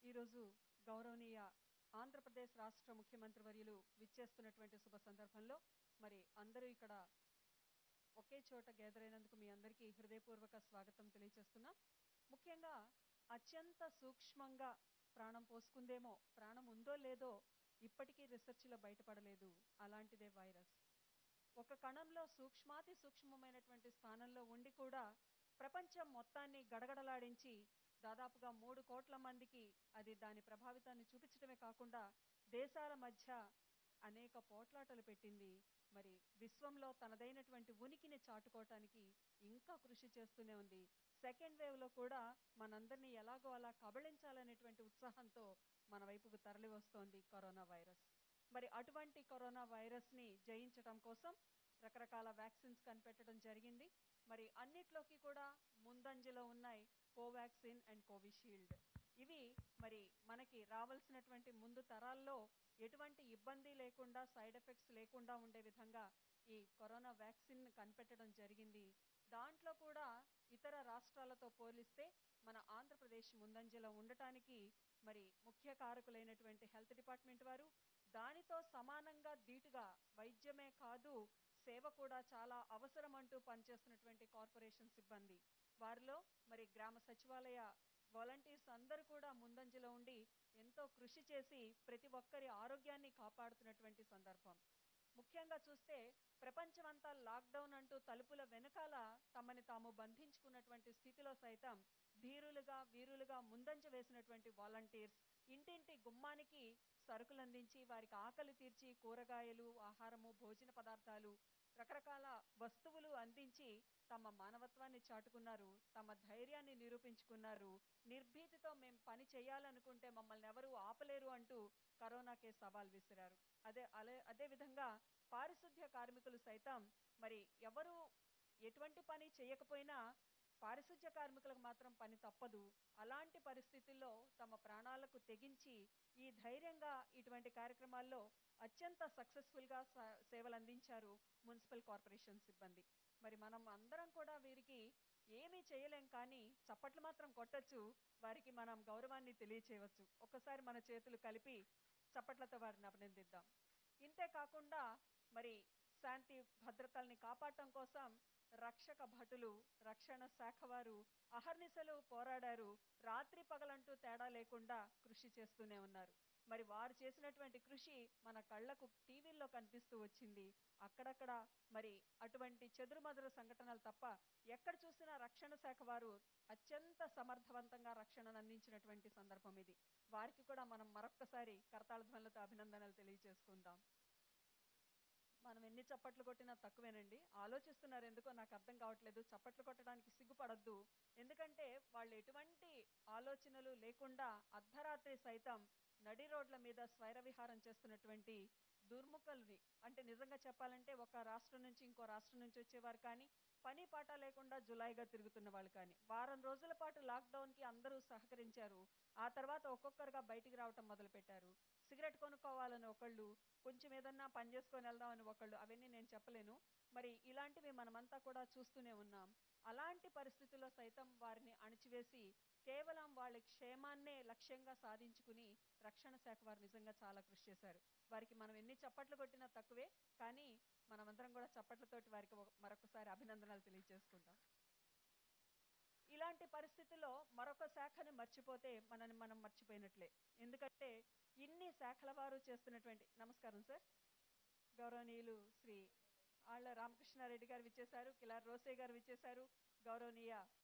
ఈరోజు గౌరవనీయ ఆంధ్రప్రదేశ్ రాష్ట్ర ముఖ్యమంత్రి వర్యులు విచ్చేస్తున్నటువంటి శుభ సందర్భంలో మరి అందరూ ఇక్కడ ఒకే చోట గ్యాదర్ అయినందుకు మీ అందరికీ హృదయపూర్వక స్వాగతం తెలియజేస్తున్నా ముఖ్యంగా అత్యంత సూక్ష్మంగా ప్రాణం పోసుకుందేమో ప్రాణం ఉందో లేదో ఇప్పటికీ రీసెర్చ్లో బయటపడలేదు అలాంటిదే వైరస్ ఒక కణంలో సూక్ష్మాతి సూక్ష్మమైనటువంటి స్థానంలో ఉండి కూడా ప్రపంచం మొత్తాన్ని గడగడలాడించి దాదాపుగా మూడు కోట్ల మందికి అది దాని ప్రభావితాన్ని చూపించడమే కాకుండా దేశాల మధ్య అనేక పోట్లాటలు పెట్టింది మరి విశ్వంలో తనదైనటువంటి ఉనికిని చాటుకోవటానికి ఇంకా కృషి చేస్తూనే ఉంది సెకండ్ వేవ్ లో కూడా మనందరినీ ఎలాగో అలా కబళించాలనేటువంటి ఉత్సాహంతో మన వైపుకు తరలి వస్తోంది కరోనా వైరస్ మరి అటువంటి కరోనా వైరస్ ని జయించడం కోసం రకరకాల వ్యాక్సిన్స్ కనిపెట్టడం జరిగింది మరి అన్నిట్లోకి కూడా ముందంజలో ఉన్నాయి కోవాక్సిన్ అండ్ కోవిషీల్డ్ ఇవి మరి మనకి రావాల్సినటువంటి ముందు తరాల్లో ఎటువంటి ఇబ్బంది లేకుండా సైడ్ ఎఫెక్ట్స్ లేకుండా ఉండే విధంగా ఈ కరోనా వ్యాక్సిన్ కనిపెట్టడం జరిగింది దాంట్లో కూడా ఇతర రాష్ట్రాలతో పోలిస్తే మన ఆంధ్రప్రదేశ్ ముందంజలో ఉండటానికి మరి ముఖ్య కారకులైనటువంటి హెల్త్ డిపార్ట్మెంట్ వారు దానితో సమానంగా ధీటుగా వైద్యమే కాదు సేవ కూడా చాలా అవసరం అంటూ పనిచేస్తున్నటువంటి కార్పొరేషన్ సిబ్బంది వారిలో మరి గ్రామ సచివాలయ వాలంటీర్స్ అందరూ కూడా ముందంజలో ఉండి ఎంతో కృషి చేసి ప్రతి ఒక్కరి ఆరోగ్యాన్ని కాపాడుతున్నటువంటి సందర్భం ముఖ్యంగా చూస్తే ప్రపంచమంతా లాక్డౌన్ అంటూ తలుపుల వెనకాల తమని తాము బంధించుకున్నటువంటి స్థితిలో సైతం ధీరులుగా వీరులుగా ముందంజ వేసినటువంటి వాలంటీర్స్ ఇంటింటి గుమ్మానికి సరుకులు అందించి వారికి ఆకలి తీర్చి కూరగాయలు ఆహారము భోజన పదార్థాలు రకరకాల వస్తువులు అందించి తమ మానవత్వాన్ని చాటుకున్నారు తమ ధైర్యాన్ని నిరూపించుకున్నారు నిర్భీతితో మేం పని చేయాలనుకుంటే మమ్మల్ని ఎవరు ఆపలేరు అంటూ కరోనాకే సవాల్ విసిరారు అదే అలే అదే విధంగా పారిశుద్ధ్య కార్మికులు సైతం మరి ఎవరు ఎటువంటి పని చేయకపోయినా పారిశుద్ధ్య కార్మికులకు మాత్రం పని తప్పదు అలాంటి పరిస్థితుల్లో తమ ప్రాణాలకు తెగించి ఈ ధైర్యంగా ఇటువంటి కార్యక్రమాల్లో అత్యంత సక్సెస్ఫుల్ గా సేవలు అందించారు మున్సిపల్ కార్పొరేషన్ సిబ్బంది మరి మనం అందరం కూడా వీరికి ఏమీ చేయలేం కానీ చప్పట్లు మాత్రం కొట్టచ్చు వారికి మనం గౌరవాన్ని తెలియచేయవచ్చు ఒక్కసారి మన చేతులు కలిపి చప్పట్లతో వారిని అభినందిద్దాం ఇంతే కాకుండా మరి శాంతి భద్రతల్ని కాపాడటం కోసం రక్షక భటులు రక్షణ శాఖ వారు అహర్నిశలు పోరాడారు రాత్రి పగలంటూ తేడా లేకుండా కృషి చేస్తూనే ఉన్నారు మరి వారు చేసినటువంటి కృషి మన కళ్లకు టీవీల్లో కనిపిస్తూ వచ్చింది అక్కడక్కడ మరి అటువంటి చెదురుమదురు సంఘటనలు తప్ప ఎక్కడ చూసినా రక్షణ శాఖ వారు అత్యంత సమర్థవంతంగా రక్షణను అందించినటువంటి సందర్భం ఇది వారికి కూడా మనం మరొక్కసారి కరతాళ ధ్వనులతో అభినందనలు తెలియజేసుకుందాం మనం ఎన్ని చప్పట్లు కొట్టినా తక్కువేనండి ఆలోచిస్తున్నారు ఎందుకో నాకు అర్థం కావట్లేదు చప్పట్లు కొట్టడానికి సిగ్గుపడద్దు ఎందుకంటే వాళ్ళు ఎటువంటి ఆలోచనలు లేకుండా అర్ధరాత్రి సైతం నడి రోడ్ల మీద స్వైర విహారం చేస్తున్నటువంటి దుర్ముఖల్ని అంటే నిజంగా చెప్పాలంటే ఒక రాష్ట్రం నుంచి ఇంకో రాష్ట్రం నుంచి వచ్చేవారు కానీ పని పాట లేకుండా జులైగా తిరుగుతున్న వాళ్ళు కానీ వారం రోజుల పాటు లాక్డౌన్ కి అందరూ సహకరించారు ఆ తర్వాత ఒక్కొక్కరుగా బయటికి రావటం మొదలు పెట్టారు సిగరెట్ కొనుక్కోవాలని ఒకళ్ళు కొంచెం ఏదన్నా పని చేసుకొని వెళ్దామని ఒకళ్ళు అవన్నీ నేను చెప్పలేను మరి ఇలాంటివి మనమంతా కూడా చూస్తూనే ఉన్నాం అలాంటి పరిస్థితుల్లో సైతం వారిని అణిచివేసి కేవలం వాళ్ళ క్షేమాన్నే లక్ష్యంగా సాధించుకుని రక్షణ శాఖ వారు నిజంగా చాలా కృషి చేశారు వారికి మనం ఎన్ని చప్పట్లు కొట్టినా తక్కువే కానీ మనమందరం కూడా చప్పట్లతోటి వారికి మరొకసారి అభినందనలు తెలియజేసుకుంటాం ఇలాంటి పరిస్థితుల్లో మరొక శాఖని మర్చిపోతే మనని మనం మర్చిపోయినట్లే ఎందుకంటే ఇన్ని శాఖల వారు చేస్తున్నటువంటి నమస్కారం సార్ గౌరవనీయులు శ్రీ ఆళ్ల రామకృష్ణారెడ్డి గారు విచ్చేశారు కిలార్ రోసే గారు విచ్చేశారు గౌరవనీయ